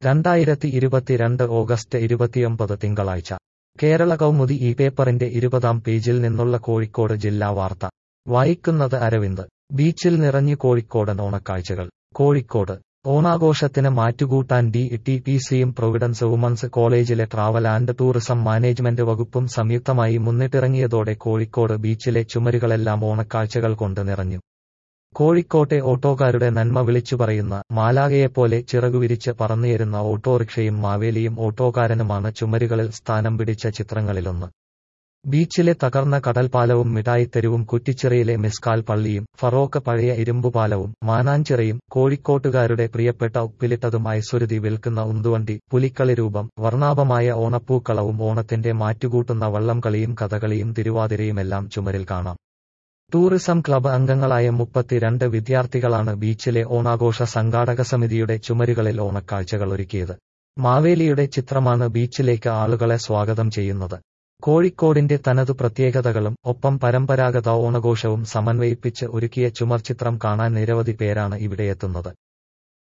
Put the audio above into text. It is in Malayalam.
രണ്ടായിരത്തി ഇരുപത്തിരണ്ട് ഓഗസ്റ്റ് ഇരുപത്തിയൊമ്പത് തിങ്കളാഴ്ച കേരള കൗമുദി ഈ പേപ്പറിന്റെ ഇരുപതാം പേജിൽ നിന്നുള്ള കോഴിക്കോട് ജില്ലാ വാർത്ത വായിക്കുന്നത് അരവിന്ദ് ബീച്ചിൽ നിറഞ്ഞു കോഴിക്കോടൻ ഓണക്കാഴ്ചകൾ കോഴിക്കോട് ഓണാഘോഷത്തിന് മാറ്റുകൂട്ടാൻ ഡി ടി പി സിയും പ്രൊവിഡൻസ് വുമൺസ് കോളേജിലെ ട്രാവൽ ആൻഡ് ടൂറിസം മാനേജ്മെന്റ് വകുപ്പും സംയുക്തമായി മുന്നിട്ടിറങ്ങിയതോടെ കോഴിക്കോട് ബീച്ചിലെ ചുമരുകളെല്ലാം ഓണക്കാഴ്ചകൾ കൊണ്ട് നിറഞ്ഞു കോഴിക്കോട്ടെ ഓട്ടോക്കാരുടെ നന്മ വിളിച്ചു പറയുന്ന മാലാകയെപ്പോലെ ചിറകുവിരിച്ച് പറന്നുയരുന്ന ഓട്ടോറിക്ഷയും മാവേലിയും ഓട്ടോക്കാരനുമാണ് ചുമരുകളിൽ സ്ഥാനം പിടിച്ച ചിത്രങ്ങളിലൊന്ന് ബീച്ചിലെ തകർന്ന കടൽപ്പാലവും മിഠായിത്തെരുവും കുറ്റിച്ചിറയിലെ മിസ്കാൽ പള്ളിയും ഫറോക്ക് പഴയ ഇരുമ്പുപാലവും മാനാഞ്ചിറയും കോഴിക്കോട്ടുകാരുടെ പ്രിയപ്പെട്ട ഉപ്പിലിട്ടതും ഐശ്വരുതി വിൽക്കുന്ന ഉന്തുവണ്ടി പുലിക്കളി രൂപം വർണ്ണാഭമായ ഓണപ്പൂക്കളവും ഓണത്തിന്റെ മാറ്റുകൂട്ടുന്ന വള്ളംകളിയും കഥകളിയും തിരുവാതിരയുമെല്ലാം ചുമരിൽ കാണാം ടൂറിസം ക്ലബ്ബ് അംഗങ്ങളായ മുപ്പത്തിരണ്ട് വിദ്യാർത്ഥികളാണ് ബീച്ചിലെ ഓണാഘോഷ സംഘാടക സമിതിയുടെ ചുമരുകളിൽ ഓണക്കാഴ്ചകൾ ഒരുക്കിയത് മാവേലിയുടെ ചിത്രമാണ് ബീച്ചിലേക്ക് ആളുകളെ സ്വാഗതം ചെയ്യുന്നത് കോഴിക്കോടിന്റെ തനതു പ്രത്യേകതകളും ഒപ്പം പരമ്പരാഗത ഓണഘോഷവും സമന്വയിപ്പിച്ച് ഒരുക്കിയ ചുമർചിത്രം കാണാൻ നിരവധി പേരാണ് ഇവിടെയെത്തുന്നത്